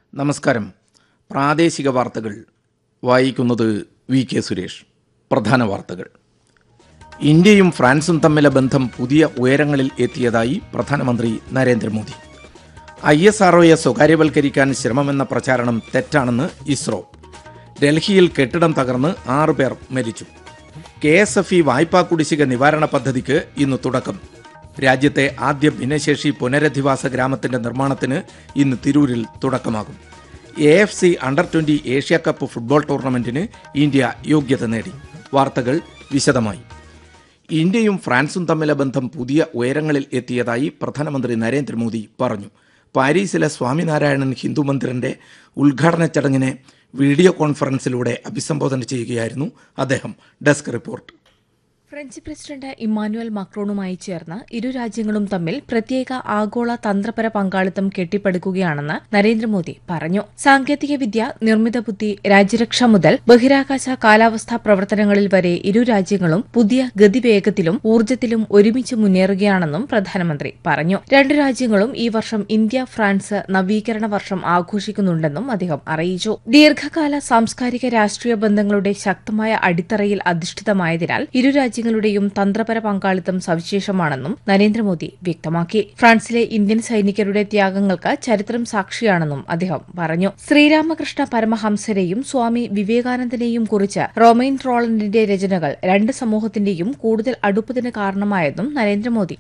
നമസ്കാരം പ്രാദേശിക വാർത്തകൾ വായിക്കുന്നത് വി കെ സുരേഷ് പ്രധാന വാർത്തകൾ ഇന്ത്യയും ഫ്രാൻസും തമ്മിലെ ബന്ധം പുതിയ ഉയരങ്ങളിൽ എത്തിയതായി പ്രധാനമന്ത്രി നരേന്ദ്രമോദി ഐ എസ് ആർഒയെ സ്വകാര്യവൽക്കരിക്കാൻ ശ്രമമെന്ന പ്രചാരണം തെറ്റാണെന്ന് ഇസ്രോ ഡൽഹിയിൽ കെട്ടിടം തകർന്ന് ആറ് പേർ മരിച്ചു കെ എസ് എഫ് ഇ വായ്പാ കുടിശ്ശിക നിവാരണ പദ്ധതിക്ക് ഇന്ന് തുടക്കം രാജ്യത്തെ ആദ്യ ഭിന്നശേഷി പുനരധിവാസ ഗ്രാമത്തിന്റെ നിർമ്മാണത്തിന് ഇന്ന് തിരൂരിൽ തുടക്കമാകും A F C under twenty Asia cup football ടൂർണമെന്റിന് ഇന്ത്യ യോഗ്യത നേടി വാർത്തകൾ വിശദമായി ഇന്ത്യയും ഫ്രാൻസും തമ്മിലെ ബന്ധം പുതിയ ഉയരങ്ങളിൽ എത്തിയതായി പ്രധാനമന്ത്രി നരേന്ദ്രമോദി പറഞ്ഞു പാരീസിലെ സ്വാമിനാരായണൻ ഹിന്ദു മന്ദിറിന്റെ ഉദ്ഘാടന ചടങ്ങിനെ വീഡിയോ കോൺഫറൻസിലൂടെ അഭിസംബോധന ചെയ്യുകയായിരുന്നു അദ്ദേഹം desk report French president Emmanuel മാക്രോണുമായി ചേർന്ന് ഇരു രാജ്യങ്ങളും തമ്മിൽ പ്രത്യേക ആഗോള തന്ത്രപര പങ്കാളിത്തം കെട്ടിപ്പടുക്കുകയാണെന്ന് നരേന്ദ്രമോദി പറഞ്ഞു സാങ്കേതികവിദ്യ നിർമ്മിത ബുദ്ധി രാജ്യരക്ഷ മുതൽ ബഹിരാകാശ കാലാവസ്ഥാ പ്രവർത്തനങ്ങളിൽ വരെ ഇരു രാജ്യങ്ങളും പുതിയ ഗതിവേഗത്തിലും ഊർജ്ജത്തിലും ഒരുമിച്ച് മുന്നേറുകയാണെന്നും പ്രധാനമന്ത്രി പറഞ്ഞു രണ്ടു രാജ്യങ്ങളും ഈ വർഷം ഇന്ത്യ ഫ്രാൻസ് നവീകരണ വർഷം ആഘോഷിക്കുന്നുണ്ടെന്നും അദ്ദേഹം അറിയിച്ചു ദീർഘകാല സാംസ്കാരിക രാഷ്ട്രീയ ബന്ധങ്ങളുടെ ശക്തമായ അടിത്തറയിൽ അധിഷ്ഠിതമായതിനാൽ ഇരു രാജ്യങ്ങളുടെയും തന്ത്രപര പങ്കാളിത്തം സവിശേഷമാണെന്നും നരേന്ദ്രമോദി വ്യക്തമാക്കി ഫ്രാൻസിലെ ഇന്ത്യൻ സൈനികരുടെ ത്യാഗങ്ങൾക്ക് ചരിത്രം സാക്ഷിയാണെന്നും അദ്ദേഹം പറഞ്ഞു ശ്രീരാമകൃഷ്ണ പരമഹംസരെയും സ്വാമി വിവേകാനന്ദനെയും കുറിച്ച് റൊമൈൻ റോളണ്ടിന്റെ രചനകൾ രണ്ട് സമൂഹത്തിന്റെയും കൂടുതൽ അടുപ്പത്തിന് കാരണമായെന്നും നരേന്ദ്രമോദി